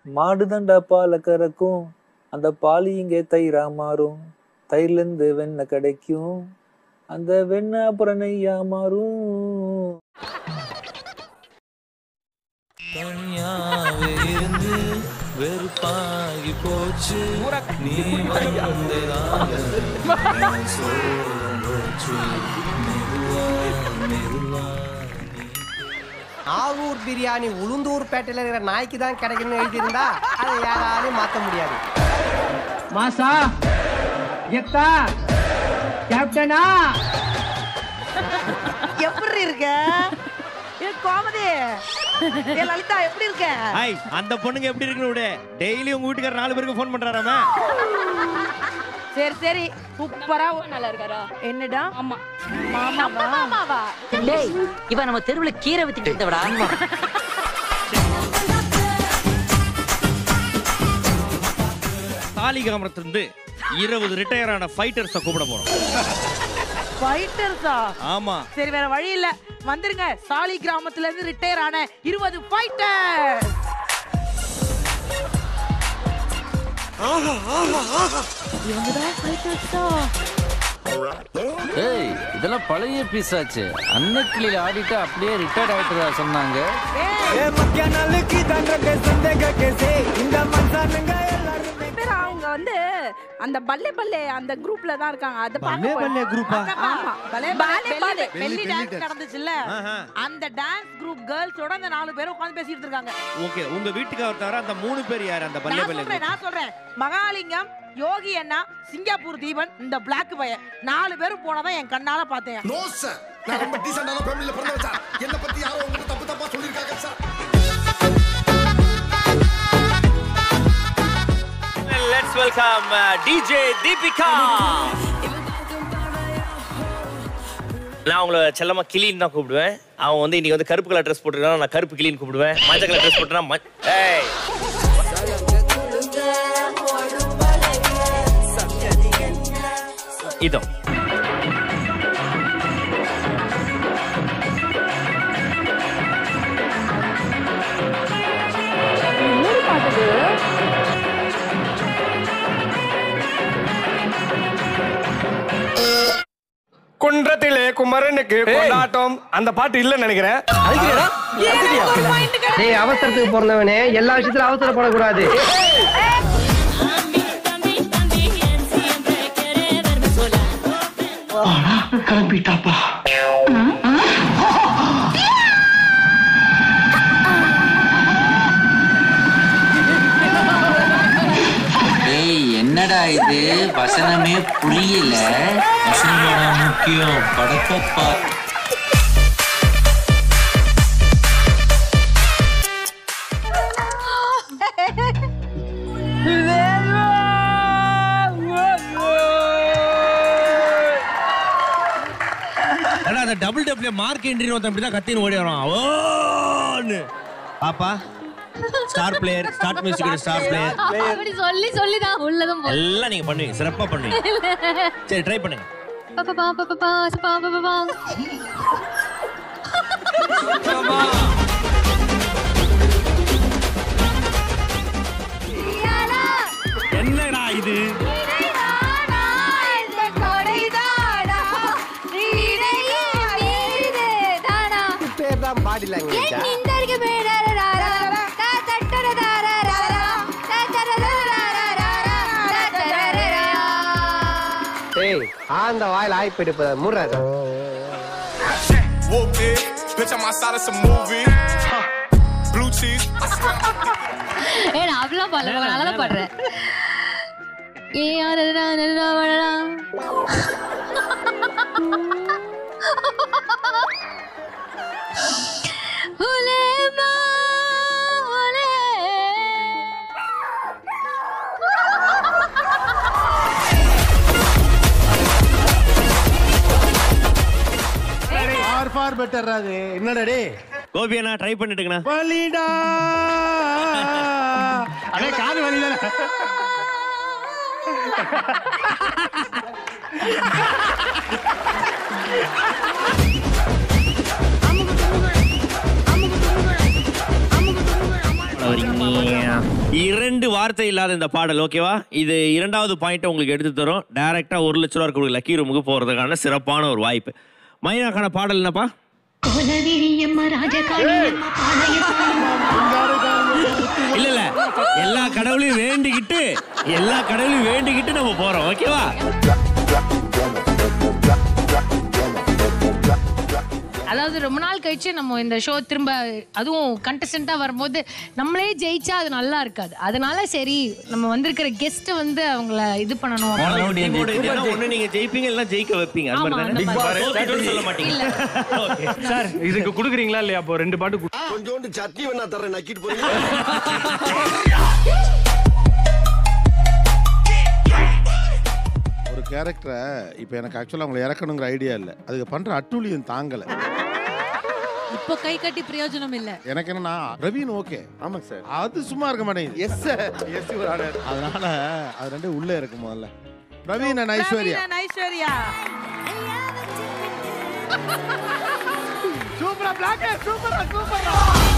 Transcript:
மாடு தண்டா பாலை கறக்கும் அந்த பால் இங்கே தயிரா மாறும் தயிர்ல இருந்து வெண்ணெய் கிடைக்கும் அந்த வெண்ணெய் அப்புறம் நெய்யா மாறும் தனியாவே இருந்து வெறுப்பாகி போச்சு நீ வந்ததால நான் சோர்ந்து போச்சு. மெதுவா, மெதுவா நீ ஆவூர் பிரியாணி உளுந்தூர் பேட்டையில இருக்கிற நாய்க்கு தான் கிடைக்குன்னு எழுதியிருந்தா அதை யாராலையும் மாத்த முடியாது மாசா எத்தா கேப்டனா எப்படி இருக்க ஏ கோமதி ஏ லலிதா எப்படி இருக்க ஹாய் அந்த பொண்ணுங்க எப்படி இருக்குன்னு விடு டெய்லி உங்க வீட்டுக்கார நாலு பேருக்கு ஃபோன் பண்றாராம சரி சரி சூப்பரா நல்லா இருக்காரா என்னடா ஆமா மாமாவா மாமாவா டேய் இவன் நம்ம தெருவுல கீரை வித்துட்டு இருந்தவடா தாலி கிராமத்திலிருந்து இருபது ரிட்டையர் ஆன ஃபைட்டர்ஸை கூப்பிட போறோம் ஃபைட்டர்ஸா ஆமா சரி வேற வழி இல்ல வந்துருங்க சாலி கிராமத்துல இருந்து ரிட்டையர் ஆன இருபது ஃபைட்டர் ஏய் இதெல்லாம் பழைய பீஸ் ஆச்சு அன்னக்கிளியில ஆடிட்டு அப்படியே ரிட்டையர்ட் ஆயிட்டு சொன்னாங்க பேர் அவங்க வந்து அந்த பல்லே பல்லே அந்த குரூப்ல தான் இருக்காங்க அத பல்லே பல்லே குரூப்பா ஆமா பலே பலே பல்லே. வெள்ளி டான்ஸ் நடந்துச்சுல்ல ஆஹா. அந்த டான்ஸ் குரூப் கேர்ள்ஸோட அந்த நாலு பேரும் உட்கார்ந்து பேசிட்டு இருக்காங்க ஓகே உங்க வீட்டுக்காரர் தவிர அந்த மூணு பேர் யார் அந்த பல்லே நான் பல்லே சொல்றேன் நான் சொல்றேன் மகாலிங்கம் யோகி அண்ணா சிங்கப்பூர் தீபன் இந்த பிளாக் பையன் நாலு பேரும் போனதான் என் கண்ணால பார்த்தேன் நோ சார் நான் ரொம்ப டீசென்டான ஃபேமிலில பிறந்தவன் சார் என்ன பத்தி யாரோ உங்களுக்கு தப்பு தப்பா சொல்லிருக்காங்க sir let's welcome DJ Deepika நான் உங்களை செல்லமா கிளின்னு தான் கூப்பிடுவேன் அவன் வந்து இன்னைக்கு வந்து கருப்பு கலர் ட்ரெஸ் போட்டுருக்கான் நான் கருப்பு கிளின்னு கூப்பிடுவேன் மஞ்சள் கலர் ட்ரெஸ் போட்டுனா ம- ஏய் இதோ குன்றத்திலே குமரனுக்கு கொண்டாட்டம் அந்த பாட்டு இல்லைன்னு நினைக்கிறேன் டேய் அவசரத்துக்கு பிறந்தவனே எல்லா விஷயத்திலும் அவசரப்படக்கூடாது கிளம்பிட்டாப்பா ஏய் என்னடா இது வசனமே புரியல வசனமாடா முக்கியம் படப்பப்பா ஆனா அந்த டபுள் டபுள்யூ மார்க் என்ட்ரி ஒருத்தன் இப்படி தான் கத்தின்னு ஓடி வரான் ஓன்னு பாப்பா star player start music star player அப்படி சொல்லி சொல்லி தான் உள்ளதும் போ- எல்லாம் நீங்க பண்ணுவீங்க சிறப்பா பண்ணுவீங்க சரி ட்ரை பண்ணுங்க பா, பா, பா, பா, பா, பா, பா, பா, பா, பா. என்னடா இது பேர் தான் பாடி லாங்குவேஜ் ஏய் ஆந்த வாயில் ஆய்ப்பு எடுப்பத முறாத Whoop it, bitch, I'm outside of some movie. Huh. Blue cheese. I swear I ஏய், நான் அப்படிலாம் பாடல, நான் நல்லா தான் பாடுறேன். ஏ, அரரா, அரரா, அரரா. உலேமா, உலே. ஃபார் ஃபார் பெட்டர் அது என்னடா டே கோபி அண்ணா ட்ரை பண்ணிட்டுங்கண்ணா வலிடா அடே காது வலிடா இரண்டு வார்த்தை இல்லாத இந்த பாடல் ஓகேவா இது இரண்டாவது பாயிண்ட் உங்களுக்கு எடுத்து தரும் டைரக்டா ஒரு லட்ச ரூபா இருக்கக்கூடிய லக்கி ரூமுக்கு போறதுக்கான சிறப்பான ஒரு வாய்ப்பு மைனாக்கான பாடல் என்னப்பா இல்ல இல்ல எல்லா கடவுளையும் வேண்டிக்கிட்டு எல்லா கடவுளையும் வேண்டிக்கிட்டு நம்ம போறோம் ஓகேவா அதாவது ரொம்ப நாள் கழிச்சு நம்ம இந்த ஷோ திரும்ப அதுவும் கண்டஸ்டண்டா வரும்போது நம்மளே ஜெயிச்சா அது நல்லா இருக்காது அதனால சரி நம்ம வந்திருக்கிற கெஸ்ட் வந்து அவங்கள இது பண்ணணும் உங்களோட இது என்ன, ஒண்ணு நீங்க ஜெயிப்பீங்க இல்ல ஜெயிக்க வைப்பீங்க அது ஆமா, மாதிரி அந்த தானே மாதிரி. தோத்துட்டோம்னு சொல்ல மாட்டீங்க இல்ல. Okay. சார் இதுக்கு குடுக்குறீங்களா இல்லையா அப்போ ரெண்டு பாட்டு கு- கொஞ்சோண்டு சட்னி வேணா தரேன் நக்கிட்டு போறீங்க ஒரு கேரக்டரை இப்போ எனக்கு ஆக்சுவலாக அவங்களை இறக்கணுங்கிற ஐடியா இல்லை அதுக்கு பண்ணுற அட்டூழியம் தாங்கலை இப்போ கை கட்டி பிரயோஜனம் இல்ல எனக்கு என்னன்னா பிரவீன் ஓகே ஆமாங்க சார் அது சும்மா இருக்க மாட்டேங்குது எஸ் சார் எஸ் அதனால அது ரெண்டும் உள்ளே இருக்கு முதல்ல பிரவீன் அண்ட் ஐஸ்வர்யா பிரவீன் ஐஸ்வர்யா சூப்பரா பிளாக் சூப்பரா சூப்பரா